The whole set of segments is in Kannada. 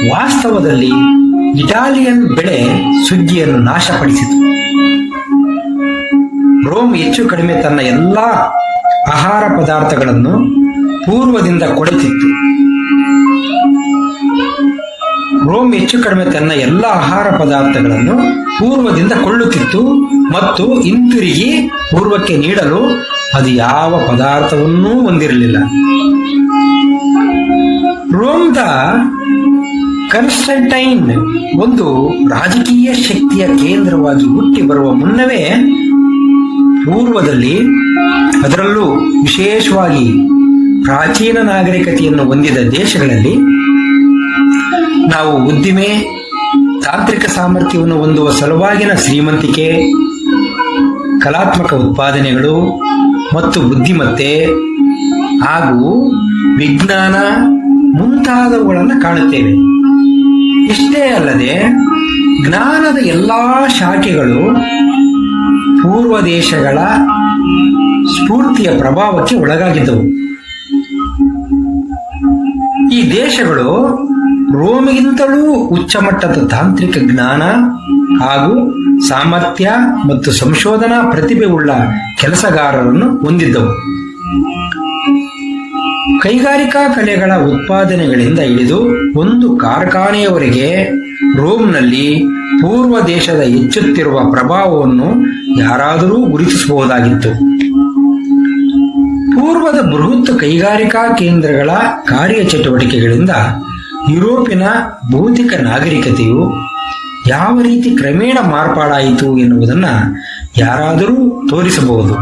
ವಾಸ್ತವದಲ್ಲಿ ಇಟಾಲಿಯನ್ ಬೆಳೆ ಸುಗ್ಗಿಯನ್ನು ನಾಶಪಡಿಸಿತು ರೋಮ್ ಹೆಚ್ಚು ಕಡಿಮೆ ತನ್ನ ಎಲ್ಲಾ ಆಹಾರ ಪದಾರ್ಥಗಳನ್ನು ಪೂರ್ವದಿಂದ ಕೊಡುತ್ತಿತ್ತು ರೋಮ್ ಹೆಚ್ಚು ಕಡಿಮೆ ತನ್ನ ಎಲ್ಲ ಆಹಾರ ಪದಾರ್ಥಗಳನ್ನು ಪೂರ್ವದಿಂದ ಕೊಳ್ಳುತ್ತಿತ್ತು ಮತ್ತು ಹಿಂತಿರುಗಿ ಪೂರ್ವಕ್ಕೆ ನೀಡಲು ಅದು ಯಾವ ಪದಾರ್ಥವನ್ನೂ ಹೊಂದಿರಲಿಲ್ಲ ರೋಮ್ದ ಕನ್ಸ್ಟಂಟೈನ್ ಒಂದು ರಾಜಕೀಯ ಶಕ್ತಿಯ ಕೇಂದ್ರವಾಗಿ ಹುಟ್ಟಿ ಬರುವ ಮುನ್ನವೇ ಪೂರ್ವದಲ್ಲಿ ಅದರಲ್ಲೂ ವಿಶೇಷವಾಗಿ ಪ್ರಾಚೀನ ನಾಗರಿಕತೆಯನ್ನು ಹೊಂದಿದ ದೇಶಗಳಲ್ಲಿ ನಾವು ಉದ್ದಿಮೆ ತಾಂತ್ರಿಕ ಸಾಮರ್ಥ್ಯವನ್ನು ಹೊಂದುವ ಸಲುವಾಗಿನ ಶ್ರೀಮಂತಿಕೆ ಕಲಾತ್ಮಕ ಉತ್ಪಾದನೆಗಳು ಮತ್ತು ಬುದ್ಧಿಮತ್ತೆ ಹಾಗೂ ವಿಜ್ಞಾನ ಮುಂತಾದವುಗಳನ್ನು ಕಾಣುತ್ತೇವೆ ಇಷ್ಟೇ ಅಲ್ಲದೆ ಜ್ಞಾನದ ಎಲ್ಲಾ ಶಾಖೆಗಳು ಪೂರ್ವ ದೇಶಗಳ ಸ್ಫೂರ್ತಿಯ ಪ್ರಭಾವಕ್ಕೆ ಒಳಗಾಗಿದ್ದವು ಈ ದೇಶಗಳು ರೋಮಿಗಿಂತಲೂ ಉಚ್ಚಮಟ್ಟದ ತಾಂತ್ರಿಕ ಜ್ಞಾನ ಹಾಗೂ ಸಾಮರ್ಥ್ಯ ಮತ್ತು ಸಂಶೋಧನಾ ಪ್ರತಿಭೆ ಉಳ್ಳ ಕೆಲಸಗಾರರನ್ನು ಹೊಂದಿದ್ದವು ಕೈಗಾರಿಕಾ ಕಲೆಗಳ ಉತ್ಪಾದನೆಗಳಿಂದ ಹಿಡಿದು ಒಂದು ಕಾರ್ಖಾನೆಯವರೆಗೆ ರೋಮ್ನಲ್ಲಿ ಪೂರ್ವ ದೇಶದ ಹೆಚ್ಚುತ್ತಿರುವ ಪ್ರಭಾವವನ್ನು ಯಾರಾದರೂ ಗುರುತಿಸಬಹುದಾಗಿತ್ತು ಪೂರ್ವದ ಬೃಹತ್ ಕೈಗಾರಿಕಾ ಕೇಂದ್ರಗಳ ಕಾರ್ಯಚಟುವಟಿಕೆಗಳಿಂದ ಯುರೋಪಿನ ಭೌತಿಕ ನಾಗರಿಕತೆಯು ಯಾವ ರೀತಿ ಕ್ರಮೇಣ ಮಾರ್ಪಾಡಾಯಿತು ಎನ್ನುವುದನ್ನ ಯಾರಾದರೂ ತೋರಿಸಬಹುದು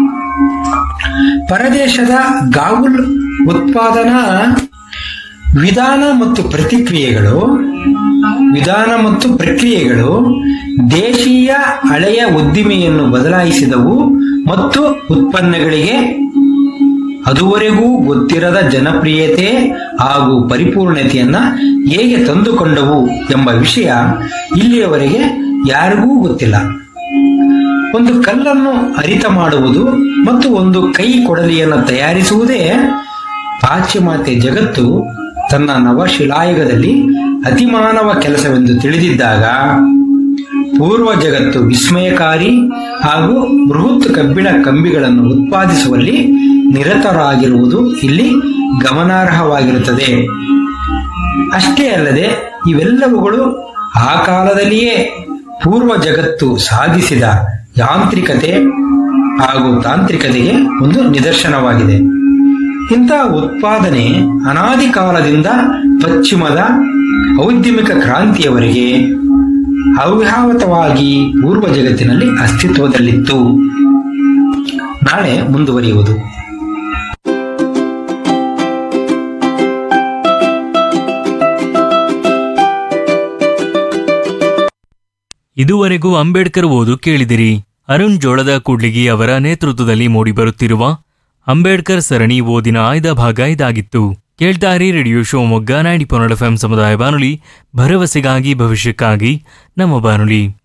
ಪರದೇಶದ ಗಾಗುಲ್ ಉತ್ಪಾದನಾ ವಿಧಾನ ಮತ್ತು ಪ್ರತಿಕ್ರಿಯೆಗಳು ವಿಧಾನ ಮತ್ತು ಪ್ರಕ್ರಿಯೆಗಳು ದೇಶೀಯ ಹಳೆಯ ಉದ್ದಿಮೆಯನ್ನು ಬದಲಾಯಿಸಿದವು ಮತ್ತು ಉತ್ಪನ್ನಗಳಿಗೆ ಅದುವರೆಗೂ ಗೊತ್ತಿರದ ಜನಪ್ರಿಯತೆ ಹಾಗೂ ಪರಿಪೂರ್ಣತೆಯನ್ನ ಹೇಗೆ ತಂದುಕೊಂಡವು ಎಂಬ ವಿಷಯ ಇಲ್ಲಿಯವರೆಗೆ ಯಾರಿಗೂ ಗೊತ್ತಿಲ್ಲ ಒಂದು ಕಲ್ಲನ್ನು ಹರಿತ ಮಾಡುವುದು ಮತ್ತು ಒಂದು ಕೈ ಕೊಡಲಿಯನ್ನು ತಯಾರಿಸುವುದೇ ಪಾಶ್ಚಿಮಾತ್ಯ ಜಗತ್ತು ತನ್ನ ನವಶಿಲಾಯುಗದಲ್ಲಿ ಅತಿಮಾನವ ಕೆಲಸವೆಂದು ತಿಳಿದಿದ್ದಾಗ ಪೂರ್ವ ಜಗತ್ತು ವಿಸ್ಮಯಕಾರಿ ಹಾಗೂ ಬೃಹತ್ ಕಬ್ಬಿಣ ಕಂಬಿಗಳನ್ನು ಉತ್ಪಾದಿಸುವಲ್ಲಿ ನಿರತರಾಗಿರುವುದು ಇಲ್ಲಿ ಗಮನಾರ್ಹವಾಗಿರುತ್ತದೆ ಅಷ್ಟೇ ಅಲ್ಲದೆ ಇವೆಲ್ಲವುಗಳು ಆ ಕಾಲದಲ್ಲಿಯೇ ಪೂರ್ವ ಜಗತ್ತು ಸಾಧಿಸಿದ ಯಾಂತ್ರಿಕತೆ ಹಾಗೂ ತಾಂತ್ರಿಕತೆಗೆ ಒಂದು ನಿದರ್ಶನವಾಗಿದೆ ಇಂತಹ ಉತ್ಪಾದನೆ ಅನಾದಿ ಕಾಲದಿಂದ ಪಶ್ಚಿಮದ ಔದ್ಯಮಿಕ ಕ್ರಾಂತಿಯವರೆಗೆ ಅವ್ಯಾಹತವಾಗಿ ಪೂರ್ವ ಜಗತ್ತಿನಲ್ಲಿ ಅಸ್ತಿತ್ವದಲ್ಲಿತ್ತು ನಾಳೆ ಮುಂದುವರಿಯುವುದು ಇದುವರೆಗೂ ಅಂಬೇಡ್ಕರ್ ಓದು ಕೇಳಿದಿರಿ ಅರುಣ್ ಜೋಳದ ಕೂಡ್ಲಿಗಿ ಅವರ ನೇತೃತ್ವದಲ್ಲಿ ಮೂಡಿಬರುತ್ತಿರುವ ಅಂಬೇಡ್ಕರ್ ಸರಣಿ ಓದಿನ ಆಯ್ದ ಭಾಗ ಇದಾಗಿತ್ತು ಕೇಳ್ತಾರಿ ರೇಡಿಯೋ ಶಿವಮೊಗ್ಗ ನೈಂಟಿ ಪೊನ್ನಡ ಎಫ್ ಸಮುದಾಯ ಬಾನುಲಿ ಭರವಸೆಗಾಗಿ ಭವಿಷ್ಯಕ್ಕಾಗಿ ನಮ್ಮ ಬಾನುಲಿ